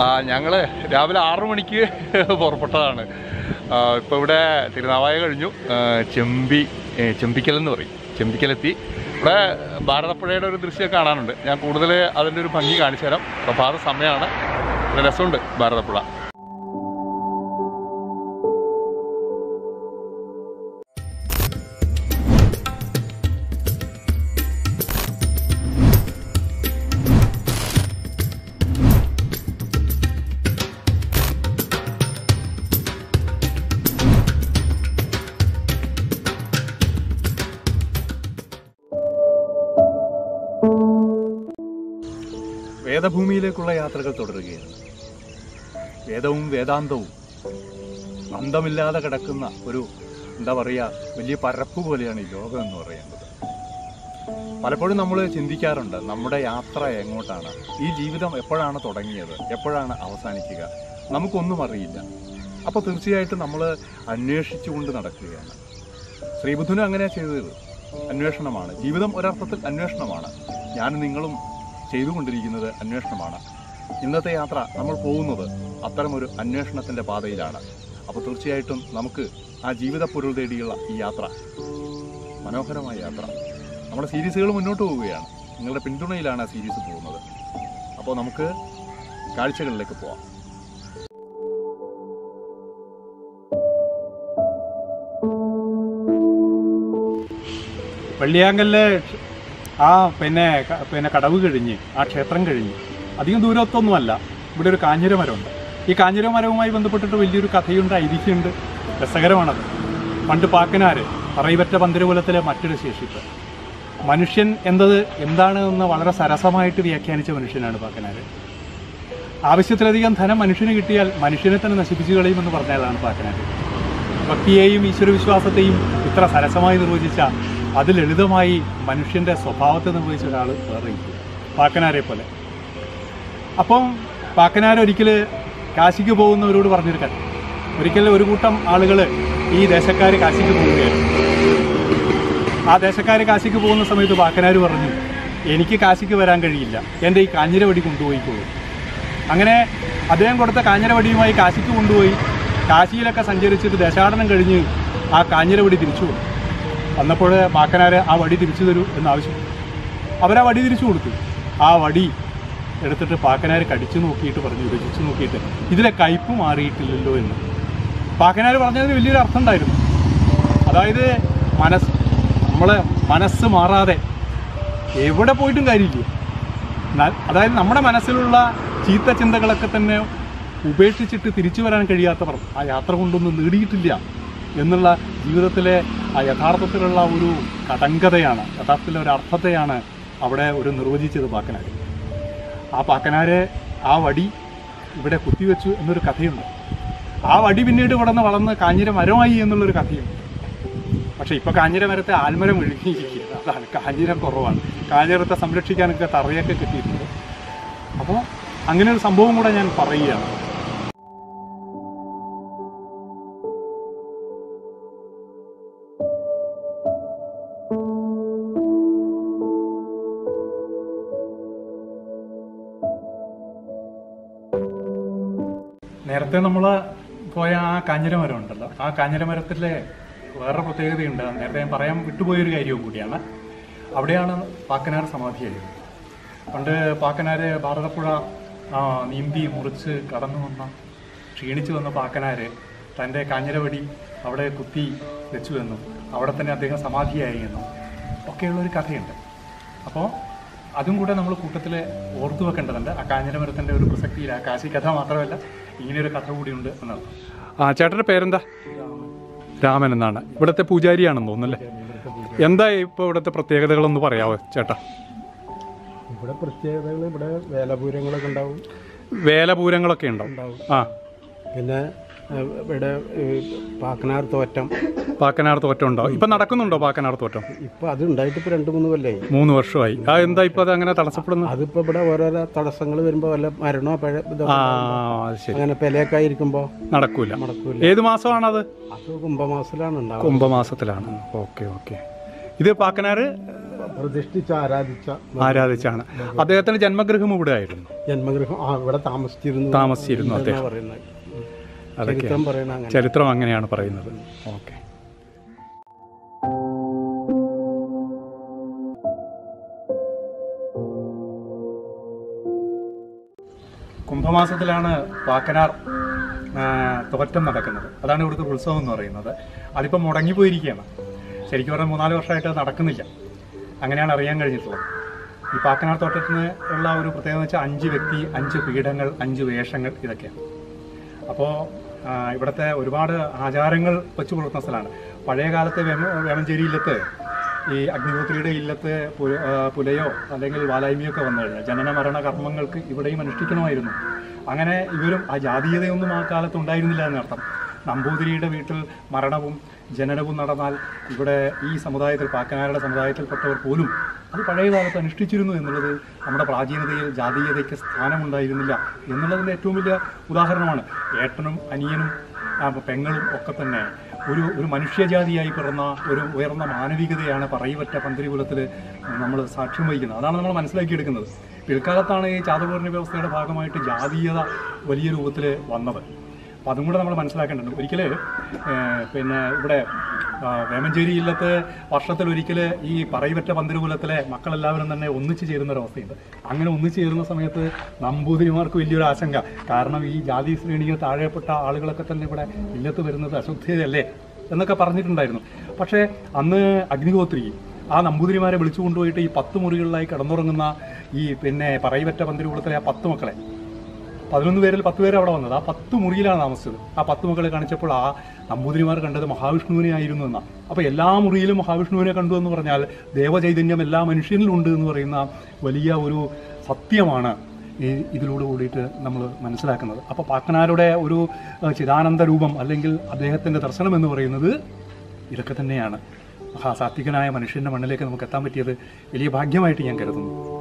ഞങ്ങൾ രാവിലെ ആറു മണിക്ക് പുറപ്പെട്ടതാണ് ഇപ്പോൾ ഇവിടെ തിരുനാവായ കഴിഞ്ഞു ആ, ചെമ്പി ഏ, ചെമ്പിക്കൽ എന്ന് പറയും ചെമ്പിക്കലെത്തി ഇവിടെ ഭാരതപ്പുഴയുടെ ഒരു ദൃശ്യം കാണാനുണ്ട് ഞാൻ കൂടുതൽ അതിൻ്റെ ഒരു ഭംഗി കാണിച്ചു തരാം പ്രഭാത സമയമാണ് നല്ല രസമുണ്ട് ഭാരതപ്പുഴ വേദഭൂമിയിലേക്കുള്ള യാത്രകൾ തുടരുകയാണ് വേദവും വേദാന്തവും അന്തമില്ലാതെ കിടക്കുന്ന ഒരു എന്താ പറയുക വലിയ പരപ്പ് പോലെയാണ് ഈ ലോകം എന്ന് പറയുന്നത് പലപ്പോഴും നമ്മൾ ചിന്തിക്കാറുണ്ട് നമ്മുടെ യാത്ര എങ്ങോട്ടാണ് ഈ ജീവിതം എപ്പോഴാണ് തുടങ്ങിയത് എപ്പോഴാണ് അവസാനിക്കുക നമുക്കൊന്നും അറിയില്ല അപ്പോൾ തീർച്ചയായിട്ടും നമ്മൾ അന്വേഷിച്ചുകൊണ്ട് നടക്കുകയാണ് ശ്രീബുദ്ധനും അങ്ങനെ ചെയ്തത് അന്വേഷണമാണ് ജീവിതം ഒരർത്ഥത്തിൽ അന്വേഷണമാണ് ഞാനും നിങ്ങളും ചെയ്തുകൊണ്ടിരിക്കുന്നത് അന്വേഷണമാണ് ഇന്നത്തെ യാത്ര നമ്മൾ പോകുന്നത് അത്തരമൊരു അന്വേഷണത്തിൻ്റെ പാതയിലാണ് അപ്പോൾ തീർച്ചയായിട്ടും നമുക്ക് ആ ജീവിത പൊരുൾ തേടിയുള്ള ഈ യാത്ര മനോഹരമായ യാത്ര നമ്മുടെ സീരീസുകൾ മുന്നോട്ട് പോവുകയാണ് നിങ്ങളുടെ പിന്തുണയിലാണ് ആ സീരീസ് പോകുന്നത് അപ്പോൾ നമുക്ക് കാഴ്ചകളിലേക്ക് പോവാം വെള്ളിയാങ്കലിലെ ആ പിന്നെ ക- പിന്നെ കടവ് കഴിഞ്ഞ് ആ ക്ഷേത്രം കഴിഞ്ഞ് അധികം ദൂരത്തൊന്നുമല്ല ഇവിടെ ഒരു കാഞ്ഞിര മരമുണ്ട് ഈ കാഞ്ഞിര മരവുമായി ബന്ധപ്പെട്ടിട്ട് വലിയൊരു കഥയുണ്ട് ഐതിഹ്യമുണ്ട് രസകരമാണത് പണ്ട് പാക്കനാര് പറയിപറ്റ പന്തിരകുലത്തിലെ മറ്റൊരു ശേഷിപ്പ് മനുഷ്യൻ എന്നത് എന്താണ് എന്ന് വളരെ സരസമായിട്ട് വ്യാഖ്യാനിച്ച മനുഷ്യനാണ് പാക്കനാര് ആവശ്യത്തിലധികം ധനം മനുഷ്യന് കിട്ടിയാൽ മനുഷ്യനെ തന്നെ നശിപ്പിച്ചു കളയുമെന്ന് പറഞ്ഞാലാണ് പാക്കനാര് ഭക്തിയെയും ഈശ്വരവിശ്വാസത്തെയും ഇത്ര സരസമായി നിർവചിച്ച അത് ലളിതമായി മനുഷ്യന്റെ സ്വഭാവത്തെ നിർവഹിച്ച ഒരാൾ വേറെ ഇല്ല. പാക്കനാരെ പോലെ അപ്പം പാക്കനാർ ഒരിക്കൽ കാശിക്ക് പോകുന്നവരോട് പറഞ്ഞൊരു കഥ ഒരിക്കൽ ഒരു കൂട്ടം ആളുകൾ ഈ ദേശക്കാർ കാശിക്ക് പോവുകയാണ് ആ ദേശക്കാർ കാശിക്ക് പോകുന്ന സമയത്ത് പാക്കനാർ പറഞ്ഞു എനിക്ക് കാശിക്ക് വരാൻ കഴിയില്ല എൻ്റെ ഈ കാഞ്ഞിരവടി കൊണ്ടുപോയിക്കോളൂ അങ്ങനെ അദ്ദേഹം കൊടുത്ത കാഞ്ഞിരവടിയുമായി കാശിക്ക് കൊണ്ടുപോയി കാശിയിലൊക്കെ സഞ്ചരിച്ചിട്ട് ദേശാടനം കഴിഞ്ഞ് ആ കാഞ്ഞിരവടി തിരിച്ചു വന്നു വന്നപ്പോൾ പാക്കനാർ ആ വടി തിരിച്ചു തരൂ എന്ന് ആവശ്യപ്പെട്ടു അവരാ വടി തിരിച്ചു കൊടുത്തു ആ വടി എടുത്തിട്ട് പാക്കനാർ കടിച്ചു നോക്കിയിട്ട് പറഞ്ഞു രുചിച്ചു നോക്കിയിട്ട് ഇതിലെ കയ്പ് മാറിയിട്ടില്ലല്ലോ എന്ന് പാക്കനാർ പറഞ്ഞതിന് വലിയൊരു അർത്ഥം ഉണ്ടായിരുന്നു അതായത് മനസ്സ് നമ്മളെ മനസ്സ് മാറാതെ എവിടെ പോയിട്ടും കാര്യമില്ല എന്നാൽ അതായത് നമ്മുടെ മനസ്സിലുള്ള ചീത്ത ചിന്തകളൊക്കെ തന്നെ ഉപേക്ഷിച്ചിട്ട് തിരിച്ചു വരാൻ കഴിയാത്തവർ ആ യാത്ര കൊണ്ടൊന്നും നേടിയിട്ടില്ല എന്നുള്ള ജീവിതത്തിലെ ആ യഥാർത്ഥത്തിലുള്ള ഒരു കടങ്കതയാണ് യഥാർത്ഥത്തിലെ ഒരു അർത്ഥത്തെയാണ് അവിടെ ഒരു നിർവചിച്ചത് പാക്കനാർ ആ പാക്കനാര് ആ വടി ഇവിടെ കുത്തിവെച്ചു എന്നൊരു കഥയുണ്ട് ആ വടി പിന്നീട് ഇവിടെ നിന്ന് വളർന്ന് കാഞ്ഞിര മരമായി എന്നുള്ളൊരു കഥയുണ്ട് പക്ഷേ ഇപ്പോൾ കാഞ്ഞിര മരത്തെ ആൽമരം ഒഴുകിയിരിക്കുക അതാണ് കാഞ്ഞിരം കുറവാണ് കാഞ്ഞിരത്തെ സംരക്ഷിക്കാനൊക്കെ തറയൊക്കെ കിട്ടിയിട്ടുണ്ട് അപ്പോൾ അങ്ങനെ ഒരു സംഭവം കൂടെ ഞാൻ പറയുകയാണ് നേരത്തെ നമ്മൾ പോയ ആ കാഞ്ഞിര മരം ഉണ്ടല്ലോ ആ കാഞ്ഞിര മരത്തിലെ വേറെ പ്രത്യേകതയുണ്ട് നേരത്തെ ഞാൻ പറയാൻ വിട്ടുപോയൊരു കാര്യവും കൂടിയാണ് അവിടെയാണ് പാക്കനാർ സമാധിയായത് പണ്ട് പാക്കനാര് ഭാരതപ്പുഴ ആ, നീന്തി മുറിച്ച് കടന്നു വന്ന ക്ഷീണിച്ചു വന്ന പാക്കനാര് തൻ്റെ കാഞ്ഞിരവടി അവിടെ കുത്തി വെച്ചു എന്നും അവിടെ തന്നെ അദ്ദേഹം സമാധിയായി എന്നും ഒക്കെയുള്ളൊരു കഥയുണ്ട് അപ്പോൾ അതും കൂടെ നമ്മൾ കൂട്ടത്തിൽ ഓർത്തു വെക്കേണ്ടതുണ്ട് ആ കാഞ്ഞിരമരത്തിൻ്റെ ഒരു പ്രസക്തിയിൽ ആ കാശി കഥ മാത്രമല്ല ഇങ്ങനെയൊരു കഥ കൂടിയുണ്ട് എന്നർത്ഥം ആ ചേട്ടൻ്റെ പേരെന്താ രാമൻ എന്നാണ് ഇവിടുത്തെ പൂജാരിയാണെന്ന് തോന്നുന്നല്ലേ എന്താ ഇപ്പോൾ ഇവിടുത്തെ പ്രത്യേകതകളൊന്ന് പറയാവോ ചേട്ടാ ഇവിടെ പ്രത്യേകതകൾ ഇവിടെ വേലപൂരങ്ങളൊക്കെ ഉണ്ടാവും വേലപൂരങ്ങളൊക്കെ ഉണ്ടാവും ആ പിന്നെ ഏഹ്, ഇവിടെ ഏഹ്, പാക്കനാർ തോറ്റം പാക്കനാർ തോറ്റം ഉണ്ടാവും ഇപ്പം നടക്കുന്നുണ്ടോ പാക്കനാർ തോറ്റം ഇപ്പൊ അത് ഉണ്ടായിട്ട് ഇപ്പൊ രണ്ട് മൂന്ന് കൊല്ലായി മൂന്ന് വർഷമായി ആ എന്താ ഇപ്പം അത് അങ്ങനെ തടസ്സപ്പെടുന്നു അതിപ്പോ ഇവിടെ ഓരോരോ തടസ്സങ്ങൾ വരുമ്പോ വല്ല മരണോ പഴ ഇതോ ആ അത് ശരി അങ്ങനെ പെലയൊക്കെ ആയിരിക്കുമ്പോ നടക്കൂല നടക്കൂല ഏത് മാസമാണത് അത് കുംഭമാസത്തിലാണ് ഉണ്ടാവുക കുംഭമാസത്തിലാണ് ഓക്കെ ഓക്കെ ഇത് പാക്കനാർ പ്രതിഷ്ഠിച്ച് ആരാധിച്ച ആരാധിച്ചാണ് അദ്ദേഹത്തിന്റെ ജന്മഗൃഹം ഇവിടെ ആയിരുന്നു ജന്മഗൃഹം ആ ഇവിടെ താമസിച്ചിരുന്നു താമസിച്ചിരുന്നു എന്നാ അദ്ദേഹം പറയുന്നത് ഉം. അതൊക്കെ ചരിത്രം പറയണ അങ്ങനെ ചരിത്രം അങ്ങനെയാണ് പറയുന്നത് ഓക്കെ കുംഭമാസത്തിലാണ് പാക്കനാർ ആ, തോറ്റം നടക്കുന്നത് അതാണ് ഇവിടുത്തെ ഉത്സവം എന്ന് പറയുന്നത് അതിപ്പോൾ മുടങ്ങിപ്പോയിരിക്കുകയാണ് ശരിക്കും പറഞ്ഞാൽ മൂന്നാല് വർഷമായിട്ട് അത് നടക്കുന്നില്ല അങ്ങനെയാണ് അറിയാൻ കഴിഞ്ഞിട്ടുള്ളത് ഈ പാക്കനാർ തോട്ടത്തിന് ഉള്ള ഒരു പ്രത്യേകത എന്ന് വെച്ചാൽ അഞ്ച് വ്യക്തി അഞ്ച് പീഠങ്ങൾ അഞ്ച് വേഷങ്ങൾ ഇതൊക്കെയാണ് അപ്പോൾ ഇവിടുത്തെ ഒരുപാട് ആചാരങ്ങൾ വെച്ച് പുലർത്തുന്ന സ്ഥലമാണ് പഴയ കാലത്തെ വേമ വേമഞ്ചേരി ഇല്ലത്ത് ഈ അഗ്നിഹോത്രിയുടെ ഇല്ലത്ത് പു- ആ, പുലയോ അല്ലെങ്കിൽ വാലായ്മയൊക്കെ വന്നു കഴിഞ്ഞാൽ ജനന മരണ കർമ്മങ്ങൾക്ക് ഇവിടെയും അനുഷ്ഠിക്കണമായിരുന്നു അങ്ങനെ ഇവരും ആ ജാതീയതയൊന്നും ആ കാലത്ത് ഉണ്ടായിരുന്നില്ല എന്നർത്ഥം നമ്പൂതിരിയുടെ വീട്ടിൽ മരണവും ജനനവും നടന്നാൽ ഇവിടെ ഈ സമുദായത്തിൽ പാക്കനാരുടെ സമുദായത്തിൽപ്പെട്ടവർ പോലും അത് പഴയ കാലത്ത് അനുഷ്ഠിച്ചിരുന്നു എന്നുള്ളത് നമ്മുടെ പ്രാചീനതയിൽ ജാതീയതയ്ക്ക് സ്ഥാനമുണ്ടായിരുന്നില്ല എന്നുള്ളതിൻ്റെ ഏറ്റവും വലിയ ഉദാഹരണമാണ് ഏട്ടനും അനിയനും ആ, പെങ്ങളും ഒക്കെ തന്നെ ഒരു ഒരു മനുഷ്യജാതിയായി പിറന്ന ഒരു ഉയർന്ന മാനവികതയാണ് പറയവറ്റ പന്തിരികുലത്തിൽ നമ്മൾ സാക്ഷ്യം വഹിക്കുന്നത് അതാണ് നമ്മൾ മനസ്സിലാക്കിയെടുക്കുന്നത് പിൽക്കാലത്താണ് ഈ ചാതുപൂർണ്ണ വ്യവസ്ഥയുടെ ഭാഗമായിട്ട് ജാതീയത വലിയ രൂപത്തിൽ വന്നത് അപ്പം അതും കൂടെ നമ്മൾ മനസ്സിലാക്കേണ്ടതുണ്ട് ഒരിക്കൽ പിന്നെ ഇവിടെ ആ, വേമഞ്ചേരി ഇല്ലത്ത് വർഷത്തിൽ ഒരിക്കൽ ഈ പറയവറ്റ പന്തിരുകുലത്തിലെ മക്കളെല്ലാവരും തന്നെ ഒന്നിച്ചു ചേരുന്ന ഒരു അവസ്ഥയുണ്ട് അങ്ങനെ ഒന്നിച്ചു ചേരുന്ന സമയത്ത് നമ്പൂതിരിമാർക്ക് വലിയൊരു ആശങ്ക കാരണം ഈ ജാതി ശ്രേണിയിൽ താഴെപ്പെട്ട ആളുകളൊക്കെ തന്നെ ഇവിടെ ഇല്ലത്ത് വരുന്നത് അശുദ്ധതയല്ലേ എന്നൊക്കെ പറഞ്ഞിട്ടുണ്ടായിരുന്നു പക്ഷേ അന്ന് അഗ്നിഹോത്രി ആ നമ്പൂതിരിമാരെ വിളിച്ചു കൊണ്ടുപോയിട്ട് ഈ പത്ത് മുറികളിലായി കിടന്നുറങ്ങുന്ന ഈ പിന്നെ പറയവറ്റ പന്തിരുകുലത്തിലെ ആ പത്ത് മക്കളെ പതിനൊന്ന് പേരിൽ പത്ത് പേര് അവിടെ വന്നത് ആ പത്ത് മുറിയിലാണ് താമസിച്ചത് ആ പത്ത് മക്കളെ കാണിച്ചപ്പോൾ ആ നമ്പൂതിരിമാർ കണ്ടത് മഹാവിഷ്ണുവിനെ ആയിരുന്നു എന്നാ അപ്പോൾ എല്ലാ മുറിയിലും മഹാവിഷ്ണുവിനെ കണ്ടു എന്ന് പറഞ്ഞാൽ ദേവചൈതന്യം എല്ലാ മനുഷ്യനിലും ഉണ്ട് എന്ന് പറയുന്ന വലിയ ഒരു സത്യമാണ് ഈ ഇതിലൂടെ കൂടിയിട്ട് നമ്മൾ മനസ്സിലാക്കുന്നത് അപ്പോൾ പാക്കനാരുടെ ഒരു ഏഹ്, ചിദാനന്ദ രൂപം അല്ലെങ്കിൽ അദ്ദേഹത്തിൻ്റെ ദർശനം എന്ന് പറയുന്നത് ഇതൊക്കെ തന്നെയാണ് മഹാസാത്വികനായ മനുഷ്യൻ്റെ മണ്ണിലേക്ക് നമുക്ക് എത്താൻ പറ്റിയത് വലിയ ഭാഗ്യമായിട്ട് ഞാൻ കരുതുന്നു